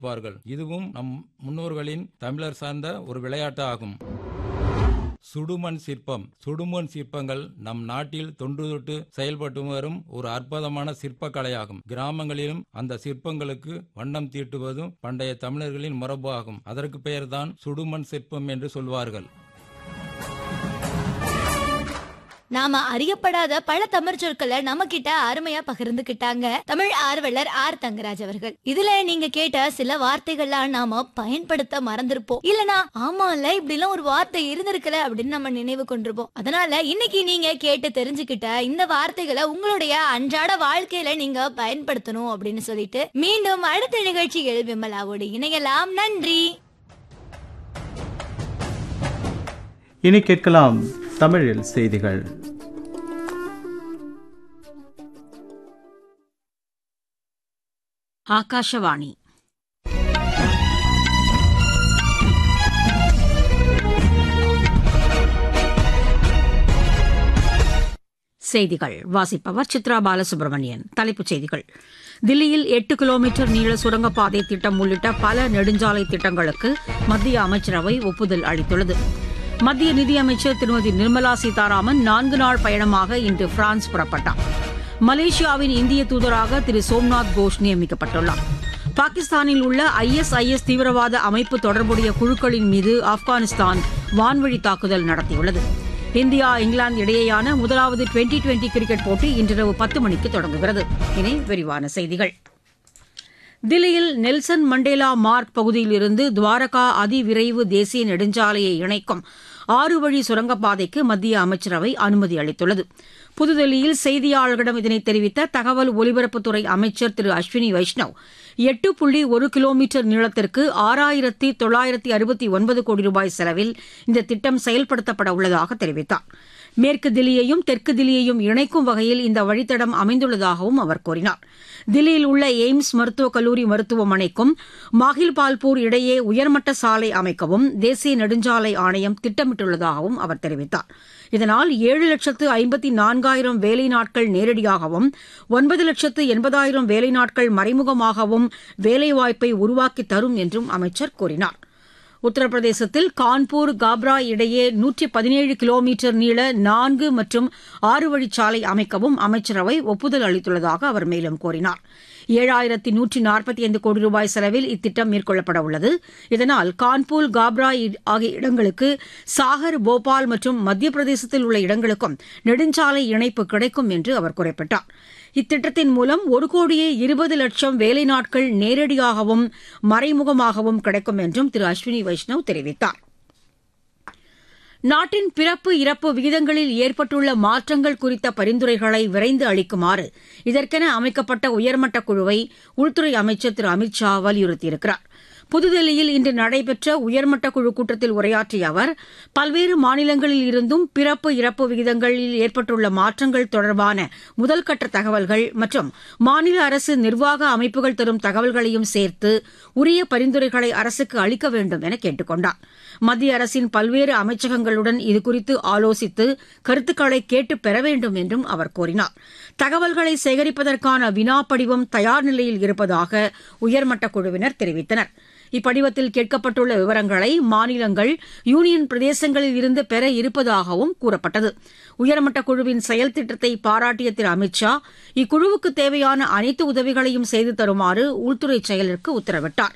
வார்கள் இதுவும் நம் முன்னோர்களின் தமிழர் சார்ந்த ஒரு விளையாட்டு ஆகும் சுடுமண் சிற்பம் சுடுமண் சிற்பங்கள் நம் நாட்டில் தொன்று தொட்டு செயல்பட்டு வரும் ஒரு அற்புதமான சிற்பக்கலையாகும் கிராமங்களிலும் அந்த சிற்பங்களுக்கு வண்ணம் தீட்டுவதும் பண்டைய தமிழர்களின் மரபு ஆகும் அதற்கு பெயர்தான் சுடுமண் சிற்பம் என்று சொல்வார்கள் நாம அறியப்படாத பல தமிழ் சொற்களை நம்ம கிட்ட அருமையா பகிர்ந்துகிட்டாங்க தமிழ் ஆர்வலர் ஆர் தங்கராஜ் அவர்கள் இதுல நீங்க கேட்ட சில வார்த்தைகள்லாம் நாம பயன்படுத்த மறந்திருப்போம் இல்லனா ஆமால இப்படி எல்லாம் ஒரு வார்த்தை இருந்திருக்கல அப்படின்னு நம்ம நினைவு கொண்டிருப்போம் அதனால இன்னைக்கு நீங்க கேட்டு தெரிஞ்சுக்கிட்ட இந்த வார்த்தைகளை உங்களுடைய அன்றாட வாழ்க்கையில நீங்க பயன்படுத்தணும் அப்படின்னு சொல்லிட்டு மீண்டும் அடுத்த நிகழ்ச்சியில் விமலாவோடு இணையலாம் நன்றி இனி கேட்கலாம் தமிழில் செய்திகள் ஆகாஷவாணி செய்திகள் வாசிப்பவர் சித்ரா பாலசுப்ரமணியன் தலைப்புச் செய்திகள் தில்லியில் எட்டு கிலோமீட்டர் நீள சுரங்கப்பாதை திட்டம் உள்ளிட்ட பல நெடுஞ்சாலை திட்டங்களுக்கு மத்திய அமைச்சரவை ஒப்புதல் அளித்துள்ளது மத்திய நிதியமைச்சர் திருமதி நிர்மலா சீதாராமன் நான்கு நாள் பயணமாக இன்று பிரான்ஸ் புறப்பட்டார் மலேசியாவின் இந்திய தூதராக திரு சோம்நாத் கோஷ் நியமிக்கப்பட்டுள்ளார் பாகிஸ்தானில் உள்ள ஐஎஸ்ஐஎஸ் தீவிரவாத அமைப்பு தொடர்புடைய குழுக்களின் மீது ஆப்கானிஸ்தான் வான்வழி தாக்குதல் நடத்தியுள்ளது இந்தியா இங்கிலாந்து இடையேயான முதலாவது டுவெண்டி டுவெண்டி கிரிக்கெட் போட்டி இன்றிரவு பத்து மணிக்கு தொடங்குகிறது இனி விரிவான செய்திகள் தில்லியில் நெல்சன் மண்டேலா மார்க் பகுதியிலிருந்து துவாரகா அதிவிரைவு தேசிய நெடுஞ்சாலையை இணைக்கும் ஆறு வழி சுரங்கப்பாதைக்கு மத்திய அமைச்சரவை அனுமதி அளித்துள்ளது புதுதில்லியில் செய்தியாளர்களிடம் இதனை தெரிவித்த தகவல் ஒலிபரப்புத்துறை அமைச்சர் திரு அஸ்வினி வைஷ்ணவ் எட்டு புள்ளி ஒரு கிலோமீட்டர் நீளத்திற்கு ஆறாயிரத்தி தொள்ளாயிரத்தி அறுபத்தி ஒன்பது கோடி ரூபாய் செலவில் இந்த திட்டம் செயல்படுத்தப்பட உள்ளதாக தெரிவித்தார் மேற்கு தில்லியையும் தெற்கு தில்லியையும் இணைக்கும் வகையில் இந்த வழித்தடம் அமைந்துள்ளதாகவும் அவர் கூறினார் தில்லியில் உள்ள எய்ம்ஸ் மருத்துவக் கல்லூரி மருத்துவமனைக்கும் மாஹில்பால்பூர் இடையே உயர்மட்ட சாலை அமைக்கவும் தேசிய நெடுஞ்சாலை ஆணையம் திட்டமிட்டுள்ளதாகவும் அவர் தெரிவித்தார் இதனால் ஏழு லட்சத்து ஐம்பத்தி நான்காயிரம் வேலை நாட்கள் நேரடியாகவும் ஒன்பது லட்சத்து எண்பதாயிரம் வேலை நாட்கள் மறைமுகமாகவும் வேலைவாய்ப்பை உருவாக்கி தரும் என்றும் அமைச்சர் கூறினார் உத்தரப்பிரதேசத்தில் கான்பூர் காப்ரா இடையே நூற்றி பதினேழு கிலோமீட்டர் நீள நான்கு மற்றும் ஆறு வழிச்சாலை அமைக்கவும் அமைச்சரவை ஒப்புதல் அளித்துள்ளதாக அவர் மேலும் கூறினார் ஏழாயிரத்தி நூற்றி நாற்பத்தி ஐந்து கோடி ரூபாய் செலவில் இத்திட்டம் மேற்கொள்ளப்பட உள்ளது இதனால் கான்பூர் காப்ரா ஆகிய இடங்களுக்கு சாகர் போபால் மற்றும் மத்திய பிரதேசத்தில் உள்ள இடங்களுக்கும் நெடுஞ்சாலை இணைப்பு கிடைக்கும் என்று அவர் குறிப்பிட்டார் இத்திட்டத்தின் மூலம் ஒரு கோடியே இருபது லட்சம் வேலை நாட்கள் நேரடியாகவும் மறைமுகமாகவும் கிடைக்கும் என்றும் திரு அஸ்வினி வைஷ்ணவ் தெரிவித்தார் நாட்டின் பிறப்பு இறப்பு விகிதங்களில் ஏற்பட்டுள்ள மாற்றங்கள் குறித்த பரிந்துரைகளை விரைந்து அளிக்குமாறு இதற்கென அமைக்கப்பட்ட உயர்மட்ட குழுவை உள்துறை அமைச்சர் திரு அமித் ஷா வலியுறுத்தியிருக்கிறார் புதுதில்லியில் இன்று நடைபெற்ற உயர்மட்ட குழு கூட்டத்தில் உரையாற்றிய அவர் பல்வேறு மாநிலங்களில் இருந்தும் பிறப்பு இறப்பு விகிதங்களில் ஏற்பட்டுள்ள மாற்றங்கள் தொடர்பான முதல்கட்ட தகவல்கள் மற்றும் மாநில அரசு நிர்வாக அமைப்புகள் தரும் தகவல்களையும் சேர்த்து உரிய பரிந்துரைகளை அரசுக்கு அளிக்க வேண்டும் என கேட்டுக் கொண்டார் மத்திய அரசின் பல்வேறு அமைச்சகங்களுடன் இதுகுறித்து ஆலோசித்து கருத்துக்களை கேட்டு பெற வேண்டும் என்றும் அவர் கூறினார் தகவல்களை சேகரிப்பதற்கான வினா படிவம் தயார் நிலையில் இருப்பதாக உயர்மட்ட குழுவினர் தெரிவித்தனர் இப்படிவத்தில் கேட்கப்பட்டுள்ள விவரங்களை மாநிலங்கள் யூனியன் பிரதேசங்களில் இருந்து பெற இருப்பதாகவும் கூறப்பட்டது உயர்மட்ட குழுவின் செயல் திட்டத்தை பாராட்டிய திரு அமித் ஷா இக்குழுவுக்கு தேவையான அனைத்து உதவிகளையும் செய்து தருமாறு உள்துறை செயலருக்கு உத்தரவிட்டார்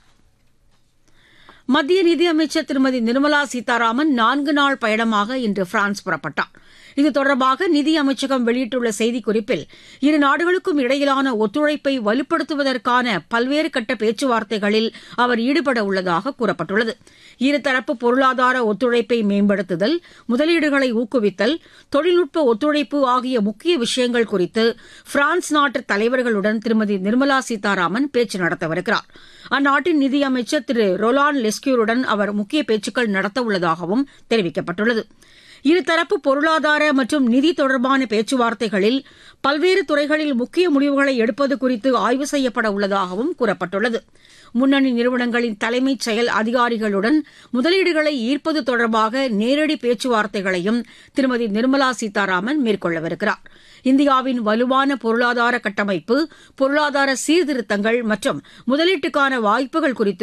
மத்திய நிதியமைச்சர் திருமதி நிர்மலா சீதாராமன் நான்கு நாள் பயணமாக இன்று பிரான்ஸ் புறப்பட்டார் இது தொடர்பாக நிதி அமைச்சகம் வெளியிட்டுள்ள செய்திக்குறிப்பில் இரு நாடுகளுக்கும் இடையிலான ஒத்துழைப்பை வலுப்படுத்துவதற்கான பல்வேறு கட்ட பேச்சுவார்த்தைகளில் அவர் ஈடுபட உள்ளதாக கூறப்பட்டுள்ளது இருதரப்பு பொருளாதார ஒத்துழைப்பை மேம்படுத்துதல் முதலீடுகளை ஊக்குவித்தல் தொழில்நுட்ப ஒத்துழைப்பு ஆகிய முக்கிய விஷயங்கள் குறித்து பிரான்ஸ் நாட்டு தலைவர்களுடன் திருமதி நிர்மலா சீதாராமன் பேச்சு நடத்தவிருக்கிறார் அந்நாட்டின் நிதியமைச்சர் திரு ரொலான் லெஸ்கியூருடன் அவர் முக்கிய பேச்சுக்கள் நடத்தவுள்ளதாகவும் தெரிவிக்கப்பட்டுள்ளது இருதரப்பு பொருளாதார மற்றும் நிதி தொடர்பான பேச்சுவார்த்தைகளில் பல்வேறு துறைகளில் முக்கிய முடிவுகளை எடுப்பது குறித்து ஆய்வு செய்யப்பட உள்ளதாகவும் கூறப்பட்டுள்ளது முன்னணி நிறுவனங்களின் தலைமைச் செயல் அதிகாரிகளுடன் முதலீடுகளை ஈர்ப்பது தொடர்பாக நேரடி பேச்சுவார்த்தைகளையும் திருமதி நிர்மலா சீதாராமன் மேற்கொள்ளவிருக்கிறார் இந்தியாவின் வலுவான பொருளாதார கட்டமைப்பு பொருளாதார சீர்திருத்தங்கள் மற்றும் முதலீட்டுக்கான வாய்ப்புகள் குறித்து